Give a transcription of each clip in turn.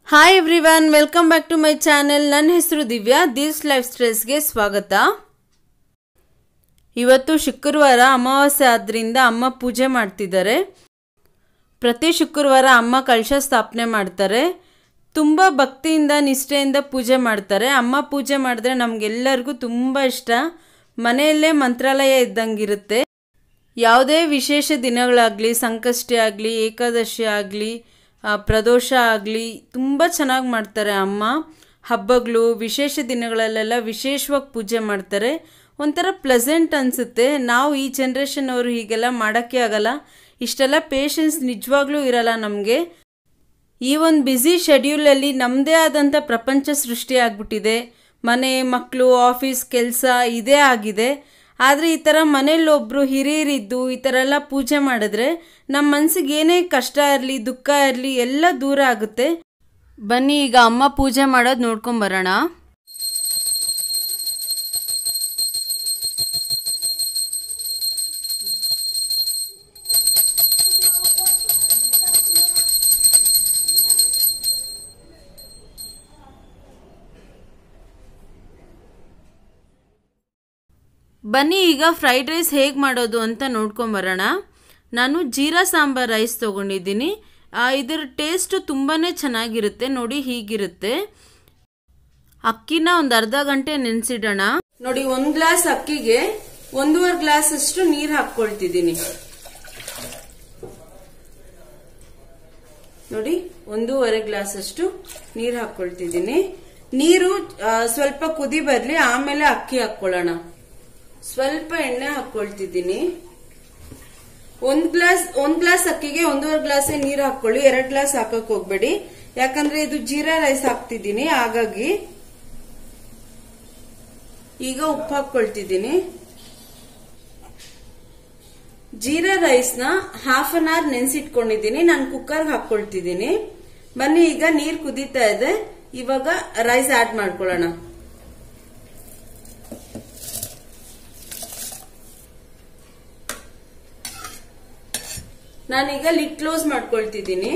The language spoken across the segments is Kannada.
Hi everyone welcome back to my channel ನನ್ನ ಹೆಸರು ದಿವ್ಯಾ ದಿವ್ಸ್ ಲೈಫ್ ಸ್ಟ್ರೆಸ್ಗೆ ಸ್ವಾಗತ ಇವತ್ತು ಶುಕ್ರವಾರ ಅಮಾವಾಸ್ಯೆ ಆದ್ದರಿಂದ ಅಮ್ಮ ಪೂಜೆ ಮಾಡ್ತಿದ್ದಾರೆ ಪ್ರತಿ ಶುಕ್ರವಾರ ಅಮ್ಮ ಕಳಶ ಸ್ಥಾಪನೆ ಮಾಡ್ತಾರೆ ತುಂಬ ಭಕ್ತಿಯಿಂದ ನಿಷ್ಠೆಯಿಂದ ಪೂಜೆ ಮಾಡ್ತಾರೆ ಅಮ್ಮ ಪೂಜೆ ಮಾಡಿದ್ರೆ ನಮಗೆಲ್ಲರಿಗೂ ತುಂಬ ಇಷ್ಟ ಮನೆಯಲ್ಲೇ ಮಂತ್ರಾಲಯ ಇದ್ದಂಗಿರುತ್ತೆ ಯಾವುದೇ ವಿಶೇಷ ದಿನಗಳಾಗಲಿ ಸಂಕಷ್ಟಿ ಆಗಲಿ ಏಕಾದಶಿ ಆಗಲಿ ಪ್ರದೋಷ ಆಗಲಿ ತುಂಬ ಚೆನ್ನಾಗಿ ಮಾಡ್ತಾರೆ ಅಮ್ಮ ಹಬ್ಬಗಳು ವಿಶೇಷ ದಿನಗಳಲ್ಲೆಲ್ಲ ವಿಶೇಷವಾಗಿ ಪೂಜೆ ಮಾಡ್ತಾರೆ ಒಂಥರ ಪ್ಲೆಸೆಂಟ್ ಅನಿಸುತ್ತೆ ನಾವು ಈ ಜನ್ರೇಷನ್ ಅವರು ಹೀಗೆಲ್ಲ ಮಾಡೋಕ್ಕೆ ಆಗಲ್ಲ ಇಷ್ಟೆಲ್ಲ ಪೇಷನ್ಸ್ ನಿಜವಾಗ್ಲೂ ಇರಲ್ಲ ನಮಗೆ ಈ ಒಂದು ಬ್ಯುಸಿ ಶೆಡ್ಯೂಲಲ್ಲಿ ನಮ್ಮದೇ ಆದಂಥ ಪ್ರಪಂಚ ಸೃಷ್ಟಿಯಾಗ್ಬಿಟ್ಟಿದೆ ಮನೆ ಮಕ್ಕಳು ಆಫೀಸ್ ಕೆಲಸ ಇದೇ ಆಗಿದೆ ಆದರೆ ಈ ಥರ ಮನೇಲಿ ಒಬ್ಬರು ಹಿರಿಯರಿದ್ದು ಈ ಥರ ಎಲ್ಲ ಪೂಜೆ ಮಾಡಿದ್ರೆ ನಮ್ಮ ಮನಸ್ಸಿಗೆ ಏನೇ ಕಷ್ಟ ಇರಲಿ ದುಃಖ ಇರಲಿ ಎಲ್ಲ ದೂರ ಆಗುತ್ತೆ ಬನ್ನಿ ಈಗ ಅಮ್ಮ ಪೂಜೆ ಮಾಡೋದು ನೋಡ್ಕೊಂಬರೋಣ ಬನ್ನಿ ಈಗ ಫ್ರೈಡ್ ರೈಸ್ ಹೇಗೆ ಮಾಡೋದು ಅಂತ ನೋಡ್ಕೊಂಬರೋಣ ನಾನು ಜೀರಾ ಸಾಂಬಾರ್ ರೈಸ್ ತೊಗೊಂಡಿದ್ದೀನಿ ಇದರ ಟೇಸ್ಟು ತುಂಬಾ ಚೆನ್ನಾಗಿರುತ್ತೆ ನೋಡಿ ಹೀಗಿರುತ್ತೆ ಅಕ್ಕಿನ ಒಂದು ಅರ್ಧ ಗಂಟೆ ನೆನೆಸಿಡೋಣ ನೋಡಿ ಒಂದು ಗ್ಲಾಸ್ ಅಕ್ಕಿಗೆ ಒಂದೂವರೆ ಗ್ಲಾಸ್ ಅಷ್ಟು ನೀರು ಹಾಕ್ಕೊಳ್ತಿದ್ದೀನಿ ನೋಡಿ ಒಂದೂವರೆ ಗ್ಲಾಸ್ ಅಷ್ಟು ನೀರು ಹಾಕ್ಕೊಳ್ತಿದ್ದೀನಿ ನೀರು ಸ್ವಲ್ಪ ಕುದಿ ಬರ್ಲಿ ಆಮೇಲೆ ಅಕ್ಕಿ ಹಾಕ್ಕೊಳ್ಳೋಣ ಸ್ವಲ್ಪ ಎಣ್ಣೆ ಹಾಕೊಳ್ತಿದ್ದೀನಿ ಒಂದ್ ಗ್ಲಾಸ್ ಒಂದ್ ಗ್ಲಾಸ್ ಅಕ್ಕಿಗೆ ಒಂದೂವರೆ ಗ್ಲಾಸ್ ನೀರು ಹಾಕೊಳ್ಳಿ ಎರಡ್ ಗ್ಲಾಸ್ ಹಾಕಕ್ ಹೋಗ್ಬೇಡಿ ಯಾಕಂದ್ರೆ ಇದು ಜೀರಾ ರೈಸ್ ಹಾಕ್ತಿದ್ದೀನಿ ಹಾಗಾಗಿ ಈಗ ಉಪ್ಪು ಹಾಕೊಳ್ತಿದ್ದೀನಿ ಜೀರಾ ರೈಸ್ ನ ಹಾಫ್ ಅನ್ ಅವರ್ ನೆನ್ಸಿಟ್ಕೊಂಡಿದ್ದೀನಿ ನಾನು ಕುಕ್ಕರ್ ಹಾಕೊಳ್ತಿದ್ದೀನಿ ಬನ್ನಿ ಈಗ ನೀರ್ ಕುದೀತಾ ಇದೆ ಇವಾಗ ರೈಸ್ ಆಡ್ ಮಾಡ್ಕೊಳ್ಳೋಣ ನಾನೀಗ ಲಿಡ್ ಕ್ಲೋಸ್ ಮಾಡ್ಕೊಳ್ತಿದ್ದೀನಿ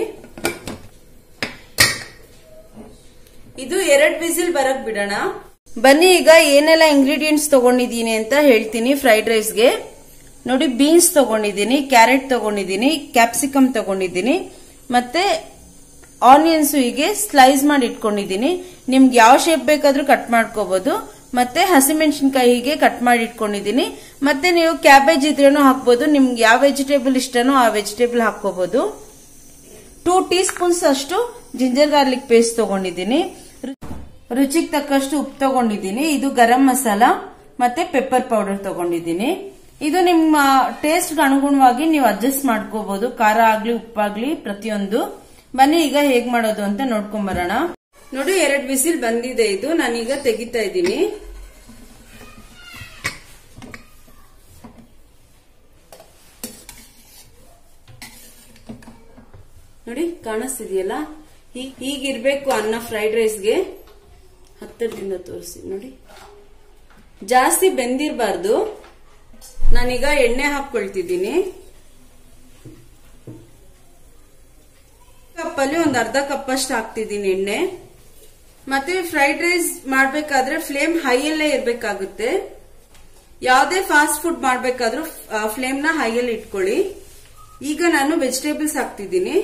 ಇದು ಎರಡ್ ವಿಸಿಲ್ ಬರಕ್ ಬಿಡೋಣ ಬನ್ನಿ ಈಗ ಏನೆಲ್ಲ ಇಂಗ್ರೀಡಿಯೆಂಟ್ಸ್ ತಗೊಂಡಿದ್ದೀನಿ ಅಂತ ಹೇಳ್ತೀನಿ ಫ್ರೈಡ್ ರೈಸ್ಗೆ ನೋಡಿ ಬೀನ್ಸ್ ತಗೊಂಡಿದ್ದೀನಿ ಕ್ಯಾರೆಟ್ ತಗೊಂಡಿದ್ದೀನಿ ಕ್ಯಾಪ್ಸಿಕಮ್ ತಗೊಂಡಿದ್ದೀನಿ ಮತ್ತೆ ಆನಿಯನ್ಸ್ ಹೀಗೆ ಸ್ಲೈಸ್ ಮಾಡಿ ಇಟ್ಕೊಂಡಿದ್ದೀನಿ ನಿಮ್ಗೆ ಯಾವ ಶೇಪ್ ಬೇಕಾದ್ರೂ ಕಟ್ ಮಾಡ್ಕೋಬಹುದು ಮತ್ತೆ ಹಸಿಮೆಣಸಿನ್ಕಾಯಿ ಹೀಗೆ ಕಟ್ ಮಾಡಿ ಇಟ್ಕೊಂಡಿದ್ದೀನಿ ಮತ್ತೆ ನೀವು ಕ್ಯಾಬೇಜ್ ಇದ್ರೇನು ಹಾಕ್ಬೋದು ನಿಮ್ಗೆ ಯಾವ ವೆಜಿಟೇಬಲ್ ಇಷ್ಟನೋ ಆ ವೆಜಿಟೇಬಲ್ ಹಾಕೋಬಹುದು ಟೂ ಟೀ ಸ್ಪೂನ್ಸ್ ಅಷ್ಟು ಜಿಂಜರ್ ಗಾರ್ಲಿಕ್ ಪೇಸ್ಟ್ ತಗೊಂಡಿದ್ದೀನಿ ರುಚಿಗೆ ತಕ್ಕಷ್ಟು ಉಪ್ಪು ತಗೊಂಡಿದ್ದೀನಿ ಇದು ಗರಂ ಮಸಾಲ ಮತ್ತೆ ಪೆಪ್ಪರ್ ಪೌಡರ್ ತಗೊಂಡಿದ್ದೀನಿ ಇದು ನಿಮ್ಮ ಟೇಸ್ಟ್ ಅನುಗುಣವಾಗಿ ನೀವು ಅಡ್ಜಸ್ಟ್ ಮಾಡ್ಕೋಬಹುದು ಖಾರ ಆಗ್ಲಿ ಉಪ್ಪಾಗ್ಲಿ ಪ್ರತಿಯೊಂದು ಬನ್ನಿ ಈಗ ಹೇಗ್ ಮಾಡೋದು ಅಂತ ನೋಡ್ಕೊಂಡ್ ಬರೋಣ ನೋಡಿ ಎರಡ್ ಬಿಸಿಲ್ ಬಂದಿದೆ ಇದು ನಾನೀಗ ತೆಗಿತಾ ಇದ್ದೀನಿ ನೋಡಿ ಕಾಣಿಸ್ತಿದೆಯಲ್ಲ ಹೀಗಿರ್ಬೇಕು ಅನ್ನ ಫ್ರೈಡ್ ರೈಸ್ಗೆ ಹತ್ತಿರದಿಂದ ತೋರಿಸಿ ನೋಡಿ ಜಾಸ್ತಿ ಬೆಂದಿರಬಾರ್ದು ನಾನೀಗ ಎಣ್ಣೆ ಹಾಕೊಳ್ತಿದ್ದೀನಿ ಕಪ್ಪಲ್ಲಿ ಒಂದು ಅರ್ಧ ಕಪ್ ಅಷ್ಟು ಹಾಕ್ತಿದ್ದೀನಿ ಎಣ್ಣೆ ಮತ್ತೆ ಫ್ರೈಡ್ ರೈಸ್ ಮಾಡ್ಬೇಕಾದ್ರೆ ಫ್ಲೇಮ್ ಹೈಯಲ್ಲೇ ಇರ್ಬೇಕಾಗುತ್ತೆ ಯಾವುದೇ ಫಾಸ್ಟ್ ಫುಡ್ ಮಾಡ್ಬೇಕಾದ್ರೂ ಫ್ಲೇಮ್ ನ ಹೈಯಲ್ಲಿ ಇಟ್ಕೊಳ್ಳಿ ಈಗ ನಾನು ವೆಜಿಟೇಬಲ್ಸ್ ಹಾಕ್ತಿದ್ದೀನಿ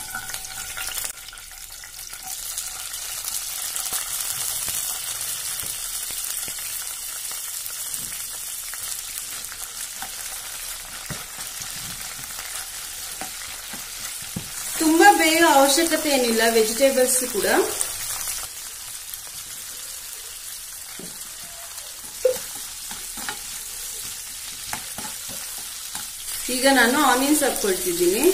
ತುಂಬಾ ಬೇಗ ಅವಶ್ಯಕತೆ ಏನಿಲ್ಲ ವೆಜಿಟೇಬಲ್ಸ್ ಕೂಡ ಈಗ ನಾನು ಆನಿಯನ್ಸ್ ಹಾಕೊಳ್ತಿದ್ದೀನಿ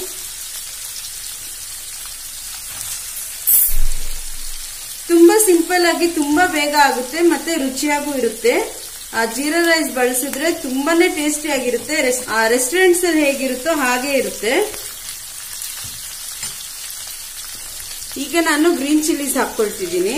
ತುಂಬಾ ಸಿಂಪಲ್ ಆಗಿ ತುಂಬಾ ಬೇಗ ಆಗುತ್ತೆ ಮತ್ತೆ ರುಚಿಯಾಗೂ ಇರುತ್ತೆ ಆ ಜೀರಾ ರೈಸ್ ಬಳಸಿದ್ರೆ ತುಂಬಾನೇ ಟೇಸ್ಟಿ ಆಗಿರುತ್ತೆ ರೆಸ್ಟೋರೆಂಟ್ಸ್ ಅಲ್ಲಿ ಹೇಗಿರುತ್ತೋ ಹಾಗೆ ಇರುತ್ತೆ ಈಗ ನಾನು ಗ್ರೀನ್ ಚಿಲ್ಲೀಸ್ ಹಾಕೊಳ್ತಿದ್ದೀನಿ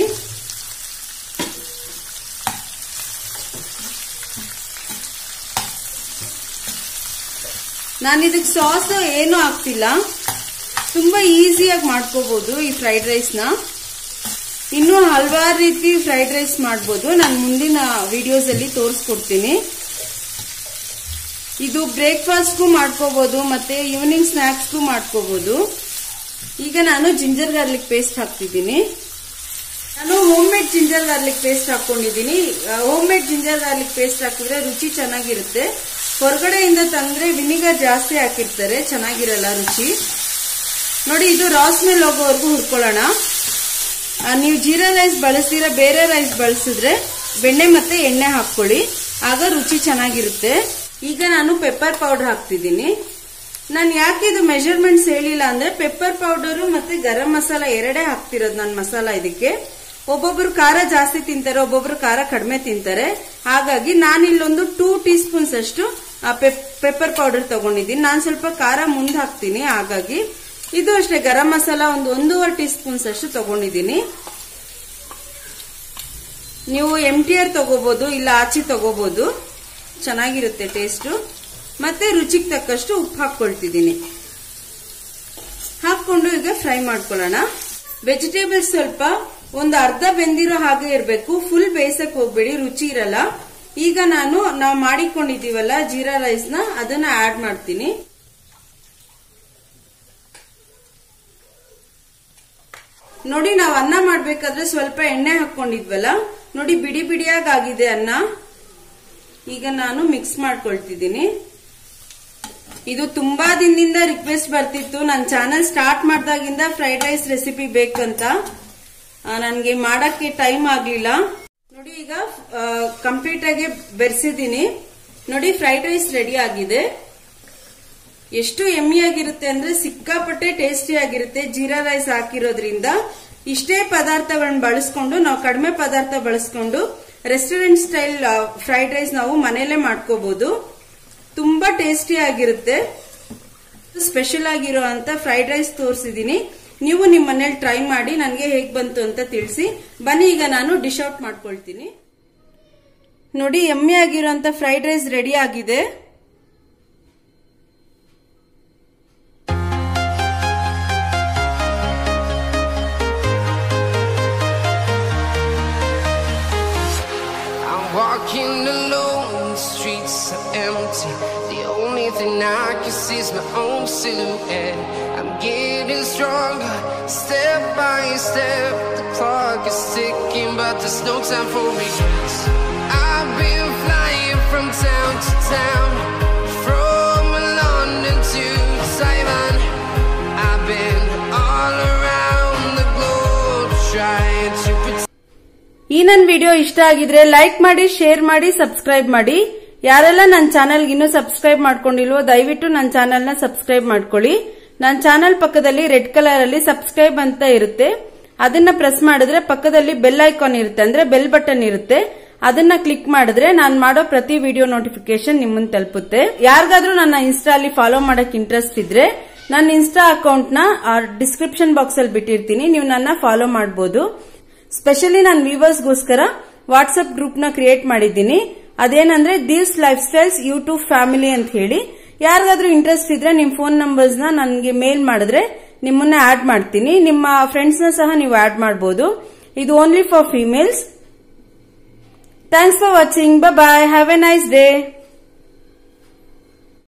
ನಾನು ಇದಕ್ಕೆ ಸಾಸ್ ಏನು ಹಾಕ್ತಿಲ್ಲ ತುಂಬಾ ಈಸಿಯಾಗಿ ಮಾಡ್ಕೋಬಹುದು ಈ ಫ್ರೈಡ್ ರೈಸ್ನ ಇನ್ನೂ ಹಲವಾರು ರೀತಿ ಫ್ರೈಡ್ ರೈಸ್ ಮಾಡ್ಬೋದು ನಾನು ಮುಂದಿನ ವಿಡಿಯೋಸಲ್ಲಿ ತೋರಿಸ್ಕೊಡ್ತೀನಿ ಇದು ಬ್ರೇಕ್ಫಾಸ್ಟ್ಗೂ ಮಾಡ್ಕೋಬಹುದು ಮತ್ತೆ ಈವ್ನಿಂಗ್ ಸ್ನ್ಯಾಕ್ಸ್ಗೂ ಮಾಡ್ಕೋಬಹುದು ಈಗ ನಾನು ಜಿಂಜರ್ ಗಾರ್ಲಿಕ್ ಪೇಸ್ಟ್ ಹಾಕ್ತಿದ್ದೀನಿ ನಾನು homemade ginger garlic paste ಹಾಕೊಂಡಿದ್ದೀನಿ homemade ginger garlic paste ಹಾಕಿದ್ರೆ ರುಚಿ ಚೆನ್ನಾಗಿರುತ್ತೆ ಹೊರಗಡೆಯಿಂದ ತಂದ್ರೆ ವಿನಿಗರ್ ಜಾಸ್ತಿ ಹಾಕಿರ್ತಾರೆ ಚೆನ್ನಾಗಿರಲ್ಲ ರುಚಿ ನೋಡಿ ಇದು ರಾಸ್ ಮೇಲೆ ಹೋಗೋವರೆಗೂ ಹುರ್ಕೊಳ್ಳೋಣ ನೀವು ಜೀರಾ ರೈಸ್ ಬಳಸ್ತೀರಾ ಬೇರೆ ರೈಸ್ ಬಳಸಿದ್ರೆ ಬೆಣ್ಣೆ ಮತ್ತೆ ಎಣ್ಣೆ ಹಾಕೊಳ್ಳಿ ಆಗ ರುಚಿ ಚೆನ್ನಾಗಿರುತ್ತೆ ಈಗ ನಾನು ಪೆಪ್ಪರ್ ಪೌಡರ್ ಹಾಕ್ತಿದ್ದೀನಿ ನಾನು ಯಾಕೆ ಇದು ಮೆಜರ್ಮೆಂಟ್ಸ್ ಹೇಳಿಲ್ಲ ಅಂದ್ರೆ ಪೆಪ್ಪರ್ ಪೌಡರು ಮತ್ತೆ ಗರಂ ಮಸಾಲ ಎರಡೇ ಹಾಕ್ತಿರೋದು ನನ್ನ ಮಸಾಲ ಇದಕ್ಕೆ ಒಬ್ಬೊಬ್ರು ಖಾರ ಜಾಸ್ತಿ ತಿಂತಾರೆ ಒಬ್ಬೊಬ್ರು ಖಾರ ಕಡಿಮೆ ತಿಂತಾರೆ ಹಾಗಾಗಿ ನಾನು ಇಲ್ಲೊಂದು ಟೂ ಟೀ ಸ್ಪೂನ್ಸ್ ಅಷ್ಟು ಪೆಪ್ಪರ್ ಪೌಡರ್ ತಗೊಂಡಿದ್ದೀನಿ ನಾನು ಸ್ವಲ್ಪ ಖಾರ ಮುಂದೆ ಹಾಕ್ತೀನಿ ಹಾಗಾಗಿ ಇದು ಅಷ್ಟೇ ಗರಂ ಮಸಾಲ ಒಂದು ಒಂದೂವರೆ ಟೀ ಸ್ಪೂನ್ಸ್ ಅಷ್ಟು ತಗೊಂಡಿದ್ದೀನಿ ನೀವು ಎಂ ಟಿ ಆರ್ ತಗೋಬಹುದು ಇಲ್ಲ ಆಚಿ ತಗೋಬಹುದು ಚೆನ್ನಾಗಿರುತ್ತೆ ಟೇಸ್ಟು ಮತ್ತೆ ರುಚಿಗೆ ತಕ್ಕಷ್ಟು ಉಪ್ಪು ಹಾಕೊಳ್ತಿದ್ದೀನಿ ಹಾಕೊಂಡು ಈಗ ಫ್ರೈ ಮಾಡ್ಕೊಳ್ಳೋಣ ವೆಜಿಟೇಬಲ್ಸ್ ಸ್ವಲ್ಪ ಒಂದು ಅರ್ಧ ಬೆಂದಿರೋ ಹಾಗೆ ಇರಬೇಕು ಫುಲ್ ಬೇಯಿಸಕ್ ಹೋಗ್ಬೇಡಿ ರುಚಿ ಇರಲ್ಲ ಈಗ ನಾನು ನಾವು ಮಾಡಿಕೊಂಡಿದೀವಲ್ಲ ಜೀರಾ ರೈಸ್ ನ ಅದನ್ನ ಆಡ್ ಮಾಡ್ತೀನಿ ನೋಡಿ ನಾವು ಅನ್ನ ಮಾಡ್ಬೇಕಾದ್ರೆ ಸ್ವಲ್ಪ ಎಣ್ಣೆ ಹಾಕೊಂಡಿದ್ವಲ್ಲ ನೋಡಿ ಬಿಡಿ ಬಿಡಿಯಾಗಿ ಆಗಿದೆ ಅನ್ನ ಈಗ ನಾನು ಮಿಕ್ಸ್ ಮಾಡ್ಕೊಳ್ತಿದ್ದೀನಿ ಇದು ತುಂಬಾ ದಿನದಿಂದ ರಿಕ್ವೆಸ್ಟ್ ಬರ್ತಿತ್ತು ನನ್ನ ಚಾನಲ್ ಸ್ಟಾರ್ಟ್ ಮಾಡಿದಾಗಿಂದ ಫ್ರೈಡ್ ರೈಸ್ ರೆಸಿಪಿ ಬೇಕಂತ ನನಗೆ ಮಾಡಕ್ಕೆ ಟೈಮ್ ಆಗ್ಲಿಲ್ಲ ನೋಡಿ ಈಗ ಕಂಪ್ಲೀಟ್ ಆಗಿ ಬೆರೆಸಿದ್ದೀನಿ ನೋಡಿ ಫ್ರೈಡ್ ರೈಸ್ ರೆಡಿ ಆಗಿದೆ ಎಷ್ಟು ಎಮ್ಮಿ ಆಗಿರುತ್ತೆ ಅಂದ್ರೆ ಸಿಕ್ಕಾಪಟ್ಟೆ ಟೇಸ್ಟಿ ಆಗಿರುತ್ತೆ ಜೀರಾ ರೈಸ್ ಹಾಕಿರೋದ್ರಿಂದ ಇಷ್ಟೇ ಪದಾರ್ಥಗಳನ್ನ ಬಳಸ್ಕೊಂಡು ನಾವು ಕಡಿಮೆ ಪದಾರ್ಥ ಬಳಸ್ಕೊಂಡು ರೆಸ್ಟೋರೆಂಟ್ ಸ್ಟೈಲ್ ಫ್ರೈಡ್ ರೈಸ್ ನಾವು ಮನೆಯಲ್ಲೇ ಮಾಡ್ಕೋಬಹುದು ತುಂಬಾ ಟೇಸ್ಟಿ ಆಗಿರುತ್ತೆ ಸ್ಪೆಷಲ್ ಆಗಿರೋ ಅಂತ ಫ್ರೈಡ್ ರೈಸ್ ತೋರಿಸಿದೀನಿ ನೀವು ನಿಮ್ಮ ಮನೇಲಿ ಟ್ರೈ ಮಾಡಿ ನನಗೆ ಹೇಗ್ ಬಂತು ಅಂತ ತಿಳಿಸಿ ಬನ್ನಿ ಈಗ ನಾನು ಡಿಶ್ ಔಟ್ ಮಾಡ್ಕೊಳ್ತೀನಿ ನೋಡಿ ಎಮ್ಮೆ ಆಗಿರೋಂತ ಫ್ರೈಡ್ ರೈಸ್ ರೆಡಿ ಆಗಿದೆ I'm walking alone, the streets are empty. The only thing I can see is my own silhouette. I'm getting stronger, step by step. The clock is ticking, but there's no time for me. I've been flying from town to town, from London to Taiwan. I've been all around the globe trying to pretend. ಈ ನನ್ನ ವಿಡಿಯೋ ಇಷ್ಟ ಆಗಿದ್ರೆ ಲೈಕ್ ಮಾಡಿ ಶೇರ್ ಮಾಡಿ ಸಬ್ಸ್ಕ್ರೈಬ್ ಮಾಡಿ ಯಾರೆಲ್ಲ ನನ್ನ ಚಾನಲ್ ಇನ್ನೂ ಸಬ್ಸ್ಕ್ರೈಬ್ ಮಾಡ್ಕೊಂಡಿಲ್ವೋ ದಯವಿಟ್ಟು ನನ್ನ ಚಾನೆಲ್ ನ ಸಬ್ಸ್ಕ್ರೈಬ್ ಮಾಡ್ಕೊಳ್ಳಿ ನನ್ನ ಚಾನೆಲ್ ಪಕ್ಕದಲ್ಲಿ ರೆಡ್ ಕಲರ್ ಅಲ್ಲಿ ಸಬ್ಸ್ಕ್ರೈಬ್ ಅಂತ ಇರುತ್ತೆ ಅದನ್ನ ಪ್ರೆಸ್ ಮಾಡಿದ್ರೆ ಪಕ್ಕದಲ್ಲಿ ಬೆಲ್ ಐಕಾನ್ ಇರುತ್ತೆ ಅಂದ್ರೆ ಬೆಲ್ ಬಟನ್ ಇರುತ್ತೆ ಅದನ್ನ ಕ್ಲಿಕ್ ಮಾಡಿದ್ರೆ ನಾನು ಮಾಡೋ ಪ್ರತಿ ವಿಡಿಯೋ ನೋಟಿಫಿಕೇಶನ್ ನಿಮ್ಮನ್ನ ತಲುಪುತ್ತೆ ಯಾರಿಗಾದ್ರೂ ನನ್ನ ಇನ್ಸ್ಟಾ ಅಲ್ಲಿ ಫಾಲೋ ಮಾಡಕ್ ಇಂಟ್ರೆಸ್ಟ್ ಇದ್ರೆ ನನ್ನ ಇನ್ಸ್ಟಾ ಅಕೌಂಟ್ ನ ಡಿಸ್ಕ್ರಿಪ್ಷನ್ ಬಾಕ್ಸ್ ಅಲ್ಲಿ ಬಿಟ್ಟಿರ್ತೀನಿ ನೀವು ನನ್ನ ಫಾಲೋ ಮಾಡಬಹುದು ಸ್ಪೆಷಲಿ ನಾನು ವ್ಯೂವರ್ಸ್ಗೋಸ್ಕರ ವಾಟ್ಸ್ಆಪ್ ಗ್ರೂಪ್ ನ ಕ್ರಿಯೇಟ್ ಮಾಡಿದ್ದೀನಿ ಅದೇನಂದ್ರೆ Div's lifestyles YouTube family ಅಂತ ಹೇಳಿ ಯಾರಿಗಾದ್ರೂ ಇಂಟ್ರೆಸ್ಟ್ ಇದ್ರೆ ನಿಮ್ ಫೋನ್ ನಂಬರ್ಸ್ ನ ನನಗೆ ಮೇಲ್ ಮಾಡಿದ್ರೆ ನಿಮ್ಮನ್ನ ಆಡ್ ಮಾಡ್ತೀನಿ ನಿಮ್ಮ ಫ್ರೆಂಡ್ಸ್ ನ ಸಹ ನೀವು ಆಡ್ ಮಾಡಬಹುದು ಇದು only for females thanks for watching bye have a nice day